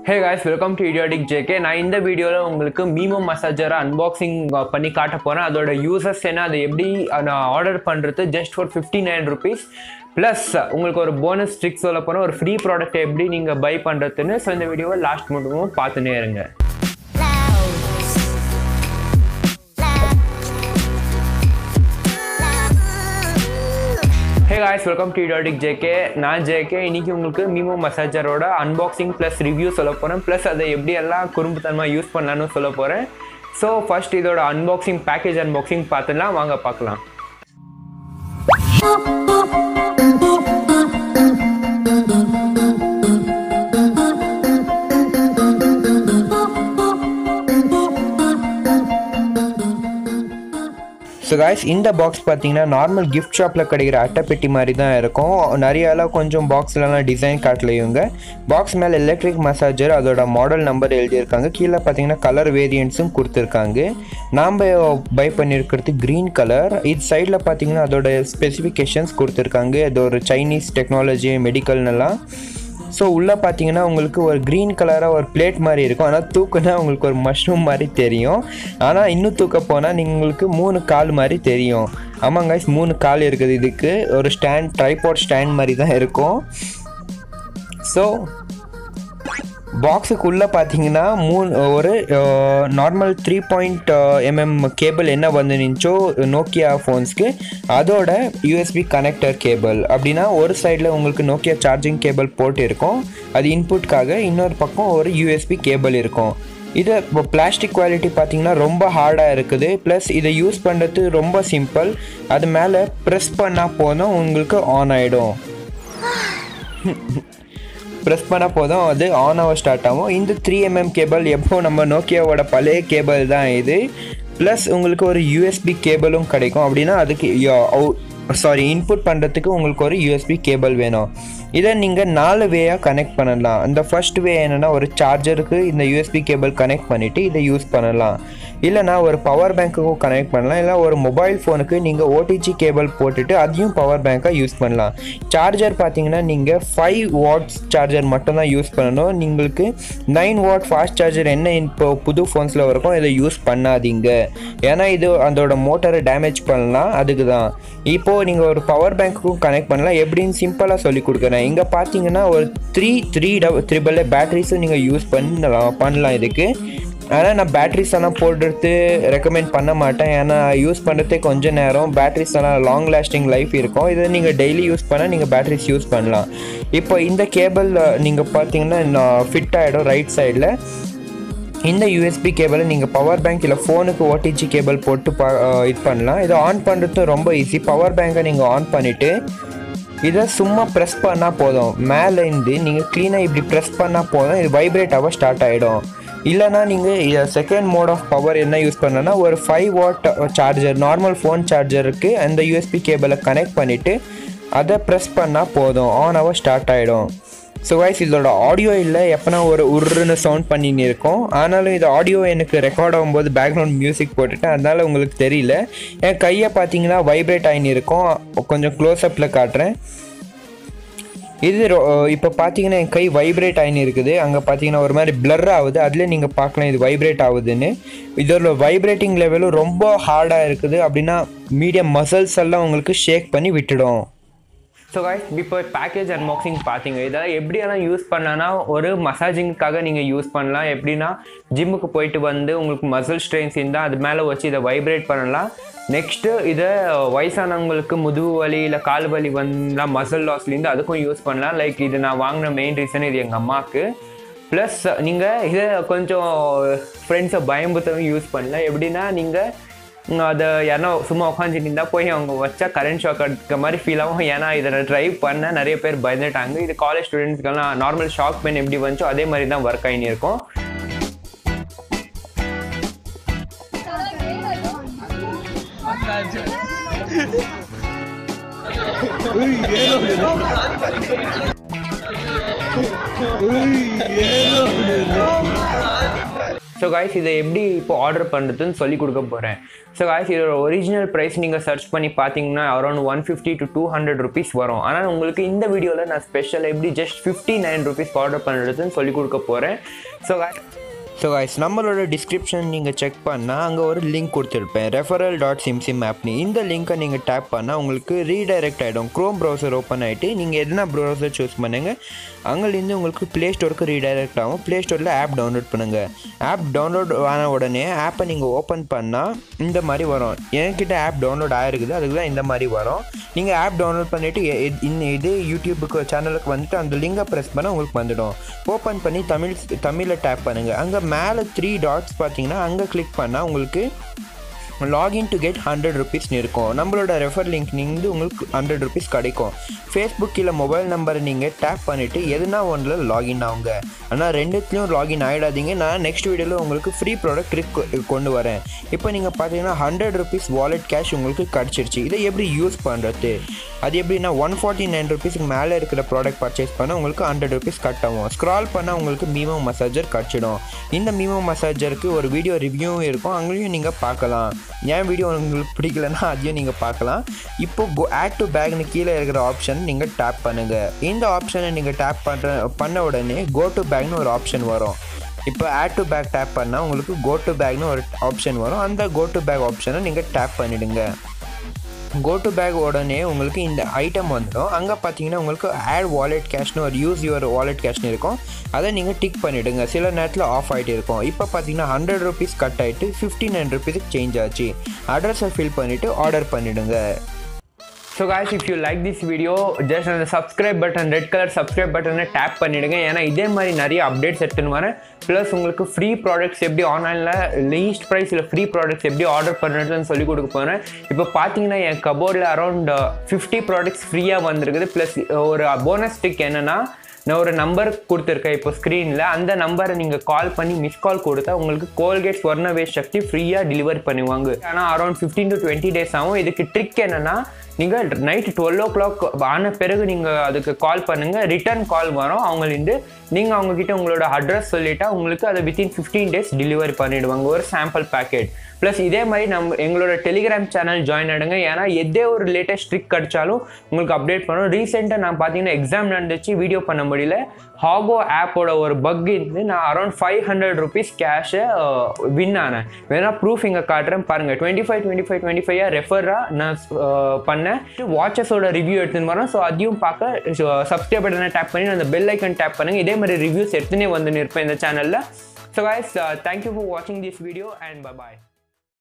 hey guys welcome to idiotic JK நான் இந்த வீடியோவில் உங்களுக்கு மீமோ மசாஜரை அன்பாக்சிங் பண்ணி காட்ட போகிறேன் அதோட யூசர்ஸ் என்ன அதை எப்படி நான் ஆர்டர் பண்ணுறது just for fifty nine rupees plus உங்களுக்கு ஒரு போனஸ் ட்ரிக் சொல்ல போனால் ஒரு ஃப்ரீ ப்ராடக்ட் எப்படி நீங்கள் பை பண்ணுறதுன்னு ஸோ இந்த வீடியோவை லாஸ்ட் மட்டும் பார்த்துனே இருங்க hey guys welcome to idiotic JK நான் ஜேகே இன்னைக்கு உங்களுக்கு மீமோ மசாஜரோட அன்பாக்சிங் ப்ளஸ் ரிவ்யூ சொல்ல போகிறேன் ப்ளஸ் அதை எப்படி எல்லாம் குறும்புத்தனமாக யூஸ் பண்ணலான்னு சொல்ல போகிறேன் ஸோ ஃபர்ஸ்ட் இதோட அன்பாக்சிங் பேக்கேஜ் அன்பாக்சிங் பார்த்துலாம் வாங்க பார்க்கலாம் ஸோ காய்ஸ் இந்த பாக்ஸ் பார்த்தீங்கன்னா நார்மல் கிஃப்ட் ஷாப்பில் கிடைக்கிற அட்டைப்பெட்டி மாதிரி தான் இருக்கும் நிறைய எல்லாம் கொஞ்சம் பாக்ஸ்லலாம் டிசைன் காட்டல இவங்க பாக்ஸ் மேலே எலக்ட்ரிக் மசாஜர் அதோட மாடல் நம்பர் எழுதியிருக்காங்க கீழே பார்த்தீங்கன்னா கலர் வேரியன்ட்ஸும் கொடுத்துருக்காங்க நாம் பை பண்ணியிருக்கிறது க்ரீன் கலர் இது சைடில் பார்த்தீங்கன்னா அதோட ஸ்பெசிஃபிகேஷன்ஸ் கொடுத்துருக்காங்க அது ஒரு சைனீஸ் டெக்னாலஜி மெடிக்கல்னெல்லாம் ஸோ உள்ளே பார்த்தீங்கன்னா உங்களுக்கு ஒரு க்ரீன் கலராக ஒரு பிளேட் மாதிரி இருக்கும் ஆனால் தூக்குனா உங்களுக்கு ஒரு மஷ்ரூம் மாதிரி தெரியும் ஆனால் இன்னும் தூக்க போனால் உங்களுக்கு மூணு கால் மாதிரி தெரியும் ஆமாங்க guys, மூணு கால் இருக்குது இதுக்கு ஒரு ஸ்டாண்ட் ட்ரைபாட் ஸ்டாண்ட் மாதிரி தான் இருக்கும் ஸோ பாக்ஸுக்குள்ளே பார்த்தீங்கன்னா மூணு ஒரு normal three point MM cable என்ன வந்து நின்ச்சோ நோக்கியா ஃபோன்ஸ்க்கு அதோட யூஎஸ்பி கனெக்டர் கேபிள் அப்படின்னா ஒரு சைடில் உங்களுக்கு நோக்கியா சார்ஜிங் கேபிள் போட்டு இருக்கும் அது இன்புட்காக இன்னொரு பக்கம் ஒரு யூஎஸ்பி கேபிள் இருக்கும் இது இப்போ பிளாஸ்டிக் குவாலிட்டி பார்த்தீங்கன்னா ரொம்ப ஹார்டாக இருக்குது ப்ளஸ் இதை யூஸ் பண்ணுறது ரொம்ப சிம்பிள் அது மேலே ப்ரெஸ் பண்ணால் போதும் உங்களுக்கு ஆன் ஆகிடும் ப்ரெஸ் பண்ணால் போதும் அது ஆன் ஆக ஸ்டார்ட் ஆகும் இந்த த்ரீ எம்எம் கேபிள் எப்போ நம்ம நோக்கியாவோட பழைய கேபிள் தான் இது ப்ளஸ் உங்களுக்கு ஒரு யூஎஸ்பி கேபிளும் கிடைக்கும் அப்படின்னா அதுக்கு சாரி இன்புட் பண்ணுறதுக்கு உங்களுக்கு ஒரு யூஎஸ்பி கேபிள் வேணும் இதை நீங்கள் நாலு வேயாக கனெக்ட் பண்ணலாம் இந்த ஃபர்ஸ்ட் வே என்னென்னா ஒரு சார்ஜருக்கு இந்த யூஎஸ்பி கேபிள் கனெக்ட் பண்ணிவிட்டு இதை யூஸ் பண்ணலாம் இல்லைனா ஒரு பவர் பேங்க்குக்கும் கனெக்ட் பண்ணலாம் இல்லை ஒரு மொபைல் ஃபோனுக்கு நீங்கள் ஓடிஜி கேபிள் போட்டுட்டு அதையும் பவர் பேங்க்காக யூஸ் பண்ணலாம் சார்ஜர் பார்த்தீங்கன்னா நீங்கள் ஃபைவ் வாட்ஸ் சார்ஜர் மட்டும்தான் யூஸ் பண்ணணும் உங்களுக்கு நைன் வாட் ஃபாஸ்ட் சார்ஜர் என்ன இப்போ புது ஃபோன்ஸில் இருக்கும் இதை யூஸ் பண்ணாதீங்க ஏன்னா இது அதோட மோட்டரை டேமேஜ் பண்ணலாம் அதுக்கு தான் இப்போது நீங்கள் ஒரு பவர் பேங்க்குக்கும் கனெக்ட் பண்ணலாம் எப்படின்னு சிம்பிளாக சொல்லி கொடுக்குறேன் இங்கே பார்த்தீங்கன்னா ஒரு த்ரீ த்ரீ டபுள் த்ரிபிள் பேட்டரிஸும் நீங்கள் யூஸ் பண்ணலாம் பண்ணலாம் இதுக்கு ஆனால் நான் பேட்ரிஸ் எல்லாம் போடுறது ரெக்கமெண்ட் பண்ண மாட்டேன் ஏன்னா யூஸ் பண்ணுறதே கொஞ்ச நேரம் பேட்ரிஸ் எல்லாம் லாங் லாஸ்டிங் லைஃப் இருக்கும் இதை நீங்கள் டெய்லி யூஸ் பண்ணால் நீங்கள் பேட்ரிஸ் யூஸ் பண்ணலாம் இப்போ இந்த கேபிள் நீங்கள் பார்த்தீங்கன்னா ஃபிட் ஆகிடும் ரைட் சைடில் இந்த யூஎஸ்பி கேபிளை நீங்கள் பவர் பேங்க் இல்லை ஃபோனுக்கு ஓடிஜி கேபிள் போட்டு பா இது பண்ணலாம் இதை ஆன் பண்ணுறது ரொம்ப ஈஸி பவர் பேங்கை நீங்கள் ஆன் பண்ணிவிட்டு இதை சும்மா ப்ரெஸ் பண்ணால் போதும் மேலேருந்து நீங்கள் க்ளீனாக இப்படி ப்ரெஸ் பண்ணால் போதும் இது வைப்ரேட் ஆக ஸ்டார்ட் ஆகிடும் இல்லைனா நீங்கள் செகண்ட் மோட் ஆஃப் பவர் என்ன யூஸ் பண்ணனா ஒரு five watt charger normal phone சார்ஜருக்கு அந்த யூஎஸ்பி கேபிளை கனெக்ட் பண்ணிவிட்டு அதை ப்ரெஸ் பண்ணால் போதும் ஆன் ஆக ஸ்டார்ட் ஆகிடும் ஸோ வைஸ் இதோட ஆடியோ இல்லை எப்போனா ஒரு உருன்னு சவுண்ட் பண்ணின்னு இருக்கும் ஆனாலும் இது ஆடியோ எனக்கு ரெக்கார்ட் ஆகும்போது பேக்ரவுண்ட் மியூசிக் போட்டுட்டேன் அதனால் உங்களுக்கு தெரியல என் கையை பார்த்தீங்கன்னா வைப்ரேட் ஆகின்னு இருக்கும் கொஞ்சம் க்ளோஸ்அப்பில் காட்டுறேன் இது இப்போ பார்த்தீங்கன்னா என் கை வைப்ரேட் ஆகின்னு இருக்குது அங்கே பார்த்தீங்கன்னா ஒரு மாதிரி பிளர் ஆகுது அதில் நீங்கள் பார்க்கலாம் இது வைப்ரேட் ஆகுதுன்னு இதோட வைப்ரேட்டிங் லெவலும் ரொம்ப ஹார்டாக இருக்குது அப்படின்னா மீடியம் மசில்ஸ் எல்லாம் உங்களுக்கு ஷேக் பண்ணி விட்டுடும் ஸோ காய்ஸ் இப்போ பேக்கேஜ் அன்பாக்சிங் பார்த்தீங்க இதெல்லாம் எப்படியெல்லாம் யூஸ் பண்ணலான்னா ஒரு மசாஜிங்க்காக நீங்கள் யூஸ் பண்ணலாம் எப்படின்னா ஜிம்முக்கு போயிட்டு வந்து உங்களுக்கு மசில் ஸ்ட்ரெயின்ஸ் இருந்தால் அது மேலே வச்சு இதை வைப்ரேட் பண்ணலாம் நெக்ஸ்ட்டு இதை வயசானவங்களுக்கு முதுகு வலி இல்லை கால் வலி வந்தால் மசில் லாஸ்லேருந்து அதுக்கும் யூஸ் பண்ணலாம் லைக் இது நான் வாங்கின மெயின் ரீசன் இது எங்கள் அம்மாவுக்கு ப்ளஸ் நீங்கள் இதை கொஞ்சம் ஃப்ரெண்ட்ஸை பயம்புத்தவும் யூஸ் பண்ணலாம் எப்படின்னா நீங்கள் அதை யாரா சும்மா உட்காந்துட்டு இருந்தால் போய் அவங்க வச்சா கரண்ட் ஷாக் அடிக்க மாதிரி ஃபீல் ஆகும் ஏன்னா இதை நான் ட்ரைவ் பண்ண நிறைய பேர் பயந்துட்டாங்க இது காலேஜ் ஸ்டூடெண்ட்ஸ்க்கெல்லாம் நார்மல் ஷாக் பெயின் எப்படி வந்துச்சோ அதே மாதிரி தான் ஒர்க் ஆகினு இருக்கும் ஸோ காய்ஸ் இதை எப்படி இப்போ ஆர்டர் பண்ணுறதுன்னு சொல்லி கொடுக்க போகிறேன் ஸோ காய்ஸ் இதோட ஒரிஜினல் ப்ரைஸ் நீங்கள் சர்ச் பண்ணி பார்த்தீங்கன்னா around one fifty to two hundred rupees வரும் ஆனால் உங்களுக்கு இந்த வீடியோவில் நான் ஸ்பெஷல் எப்படி just fifty nine rupees order பண்ணுறதுன்னு சொல்லி கொடுக்க போகிறேன் ஸோ ஸோ காய்ஸ் நம்மளோட டிஸ்கிரிப்ஷன் நீங்கள் செக் பண்ணால் அங்கே ஒரு லிங்க் கொடுத்துருப்பேன் ரெஃபரல் டாட் சிம்சிம் ஆப்னி இந்த லிங்க்கை நீங்கள் டேப் பண்ணால் உங்களுக்கு ரீடைரக்ட் ஆகிடும் க்ரோம் ப்ரௌசர் ஓப்பன் ஆகிட்டு நீங்கள் எதனா ப்ரௌசர் சூஸ் பண்ணுங்கள் அங்கேருந்து உங்களுக்கு ப்ளே ஸ்டோருக்கு ரீடைரக்ட் ஆகும் ப்ளே ஸ்டோரில் ஆப் டவுன்லோட் பண்ணுங்கள் ஆப் டவுன்லோட் ஆன உடனே ஆப்பை நீங்கள் ஓப்பன் பண்ணால் இந்த மாதிரி வரும் என்கிட்ட ஆப் டவுன்லோட் ஆகிருக்குது அதுக்கு தான் இந்த மாதிரி வரும் நீங்கள் ஆப் டவுன்லோட் பண்ணிவிட்டு இன்னும் இது யூடியூபுக்கு சேனலுக்கு வந்துட்டு அந்த லிங்கை ப்ரெஸ் பண்ணால் உங்களுக்கு வந்துடும் ஓப்பன் பண்ணி தமிழ் தமிழில் டேப் பண்ணுங்கள் அங்கே மேலே த்ரீ டாட்ஸ் பார்த்தீங்கன்னா அங்கே கிளிக் பண்ணால் உங்களுக்கு லாகின் டு கெட் ஹண்ட்ரட் ருபீஸ்னு இருக்கும் நம்மளோட ரெஃபர் லிங்க் நீங்கள் உங்களுக்கு ஹண்ட்ரட் ருபீஸ் கிடைக்கும் ஃபேஸ்புக் இல்லை மொபைல் நம்பரை நீங்கள் டேப் பண்ணிவிட்டு எதுனா ஒன்றில் லாகின் ஆகுங்க ஆனால் ரெண்டுத்துலேயும் லாகின் ஆகிடாதீங்க நான் நெக்ஸ்ட் வீடியோவில் உங்களுக்கு ஃப்ரீ ப்ராடக்ட் கொண்டு வரேன் இப்போ நீங்கள் பார்த்தீங்கன்னா ஹண்ட்ரட் ருபீஸ் வாலெட் கேஷ் உங்களுக்கு கிடச்சிருச்சு இதை எப்படி யூஸ் பண்ணுறது அது எப்படின்னா ஒன் ஃபார்ட்டி நைன் ருபீஸ்க்கு மேலே இருக்கிற ப்ராடக்ட் பர்ச்சேஸ் பண்ணால் உங்களுக்கு ஹண்ட்ரட் ருபீஸ் கட் ஆகும் ஸ்க்ரால் பண்ணால் உங்களுக்கு மீமோ மசாஜர் கிடச்சிடும் இந்த மீமோ மசாஜருக்கு ஒரு வீடியோ ரிவ்யூவும் இருக்கும் அங்கேயும் நீங்கள் பார்க்கலாம் என் வீடியோ உங்களுக்கு பிடிக்கலன்னா அதையும் நீங்கள் பார்க்கலாம் இப்போ கோ ஆட் டு பேக்னு கீழே இருக்கிற ஆப்ஷன் நீங்கள் டேப் பண்ணுங்கள் இந்த ஆப்ஷனை நீங்கள் டேப் பண்ணுற பண்ண உடனே கோ டு பேக்னு ஒரு ஆப்ஷன் வரும் இப்போ ஆட் டு பேக் டேப் பண்ணால் உங்களுக்கு கோ டு பேக்னு ஒரு ஆப்ஷன் வரும் அந்த கோ டு பேக் ஆப்ஷனை நீங்கள் டேப் பண்ணிவிடுங்க கோ டு பேக் உடனே உங்களுக்கு இந்த ஐட்டம் வந்துடும் அங்கே பார்த்தீங்கன்னா உங்களுக்கு ஆட் வாலெட் கேஷ்னு ஒரு யூஸ் யுவர் வாலெட் கேஷ்னு இருக்கும் அதை நீங்கள் டிக் பண்ணிவிடுங்க சில நேரத்தில் ஆஃப் ஆகிட்டு இருக்கும் இப்போ பார்த்தீங்கன்னா ஹண்ட்ரட் ருபீஸ் கட் ஆகிட்டு ஃபிஃப்டி நைன் ருபீஸுக்கு சேஞ்ச் ஆச்சு அட்ரஸை ஃபில் பண்ணிவிட்டு ஆர்டர் பண்ணிவிடுங்க so guys if you like this video just அந்த subscribe button red colour subscribe பட்டனை டேப் பண்ணிவிடுங்க ஏன்னா இதே மாதிரி நிறைய அப்டேட்ஸ் எடுத்துன்னு வரேன் ப்ளஸ் உங்களுக்கு ஃப்ரீ ப்ராடக்ட்ஸ் எப்படி ஆன்லைனில் லீஸ்ட் ப்ரைஸில் ஃப்ரீ ப்ராடக்ட்ஸ் எப்படி ஆர்டர் பண்ணுறதுன்னு சொல்லி கொடுக்க போகிறேன் இப்போ பார்த்தீங்கன்னா என் கபோர்டில் அரௌண்ட் ஃபிஃப்டி ப்ராடக்ட்ஸ் ஃப்ரீயாக வந்திருக்குது ப்ளஸ் ஒரு போனஸ் ஸ்டிக் என்னென்னா நான் ஒரு நம்பர் கொடுத்துருக்கேன் இப்போ ஸ்க்ரீனில் அந்த நம்பரை நீங்கள் கால் பண்ணி மிஸ் கால் கொடுத்தா உங்களுக்கு கோல்கேட் ஸ்வர்ண சக்தி ஃப்ரீயாக டெலிவரி பண்ணுவாங்க ஆனால் around fifteen to twenty days ஆகும் இதுக்கு ட்ரிக் என்னென்னா நீங்கள் நைட்டு டுவெல் ஓ கிளாக் ஆன பிறகு நீங்கள் அதுக்கு கால் பண்ணுங்கள் ரிட்டர்ன் கால் வரும் அவங்கலேருந்து நீங்கள் அவங்கக்கிட்ட உங்களோட அட்ரஸ் சொல்லிட்டா உங்களுக்கு அதை வித்தின் ஃபிஃப்டீன் டேஸ் டெலிவரி பண்ணிவிடுவாங்க ஒரு சாம்பிள் பேக்கெட் ப்ளஸ் இதே மாதிரி நம்ம எங்களோட டெலிகிராம் சேனல் ஜாயின் ஆடுங்க ஏன்னா எதே ஒரு லேட்டஸ்ட் ட்ரிக் கிடச்சாலும் உங்களுக்கு அப்டேட் பண்ணுவோம் ரீசெண்டாக நான் பார்த்தீங்கன்னா எக்ஸாம் நடந்துச்சு வீடியோ பண்ண முடியல ஹாகோ ஆப்போட ஒரு பக் இருந்து நான் அரௌண்ட் ஃபைவ் ஹண்ட்ரட் ருபீஸ் கேஷை வின் ஆனேன் வேணா ப்ரூஃப் இங்கே காட்டுறேன் பாருங்கள் twenty five twenty five twenty five ரெஃபராக நான் பண்ணேன் வாட்சஸோட ரிவ்யூ எடுத்துன்னு வரேன் ஸோ அதையும் பார்க்க சப்ஸ்கிரைப் பட்டனை டேப் பண்ணி அந்த பெல் ஐக்கன் டேப் பண்ணுங்கள் இதே மாதிரி ரிவ்யூஸ் எடுத்துனே வந்து இருப்பேன் இந்த சேனலில் ஸோ கைஸ் தேங்க்யூ ஃபார் வாட்சிங் this video and bye bye